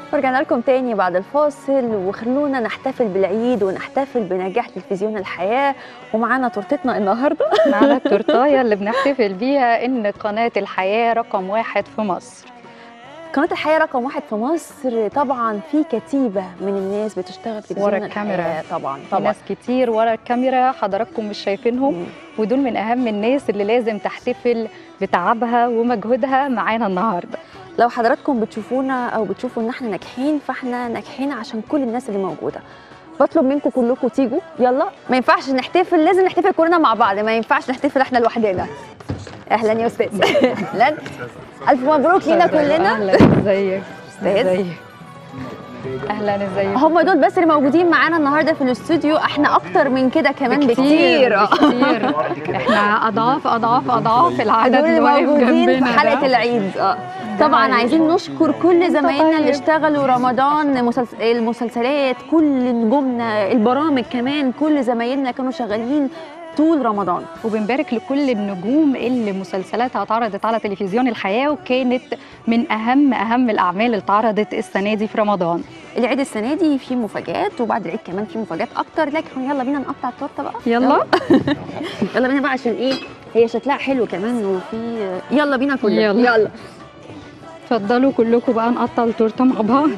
ورجعنا لكم تاني بعد الفاصل وخلونا نحتفل بالعيد ونحتفل بنجاح تلفزيون الحياة ومعانا تورتتنا النهاردة معانا التورتايه اللي بنحتفل بيها ان قناه الحياه رقم واحد في مصر قناة الحياة رقم واحد في مصر طبعا في كتيبة من الناس بتشتغل في تلفزيون ورا الكاميرا. الحياة طبعا في طبعا ناس كتير ورا الكاميرا حضراتكم مش شايفينهم مم. ودول من اهم الناس اللي لازم تحتفل بتعبها ومجهودها معانا النهارده لو حضراتكم بتشوفونا او بتشوفوا ان احنا ناجحين فاحنا ناجحين عشان كل الناس اللي موجوده بطلب منكم كلكم تيجوا يلا ما ينفعش نحتفل لازم نحتفل كلنا مع بعض ما ينفعش نحتفل احنا لوحدنا اهلا يا استاذ اهلا الف مبروك لينا كلنا اهلا ازيك أستاذ. ازيك اهلا ازيك هم دول بس اللي موجودين معانا النهارده في الاستوديو احنا اكتر من كده كمان بكتير بكتير احنا اضعاف اضعاف اضعاف العدد دول اللي واقف موجودين في جنبنا حلقه ده. العيد اه طبعا حقيقي. عايزين نشكر كل زمايلنا اللي طيب. اشتغلوا رمضان مسلس- المسلسلات كل نجومنا البرامج كمان كل زمايلنا كانوا شغالين طول رمضان وبنبارك لكل النجوم اللي مسلسلاتها اتعرضت على تلفزيون الحياه وكانت من اهم اهم الاعمال اللي اتعرضت السنه دي في رمضان العيد السنه دي فيه مفاجآت وبعد العيد كمان فيه مفاجآت اكتر لكن يلا بينا نقطع التورته بقى يلا يلا بينا بقى عشان ايه هي شكلها حلو كمان وفي يلا بينا كلنا يلا. يلا اتفضلوا كلكم بقى نقطع التورته مع بعض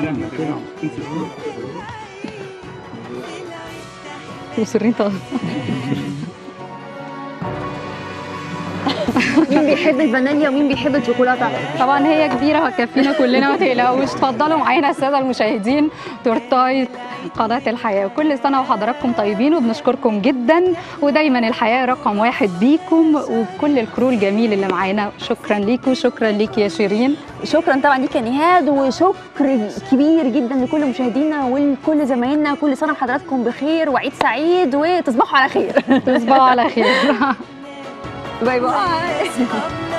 مصرين طبعا مين بيحب الفانيليا ومين بيحب الشوكولاته طبعا هي كبيره هتكفينا كلنا ما تقلقوش اتفضلوا معانا الساده المشاهدين تورتايه قناه الحياه وكل سنه وحضراتكم طيبين وبنشكركم جدا ودايما الحياه رقم واحد بيكم وكل الكرو الجميل اللي معانا شكرا ليكم شكرا ليك يا شيرين شكرا طبعا ليك يا نهاد وشكر كبير جدا لكل مشاهدينا ولكل زمايلنا كل سنه وحضراتكم بخير وعيد سعيد وتصبحوا على خير تصبحوا على خير باي باي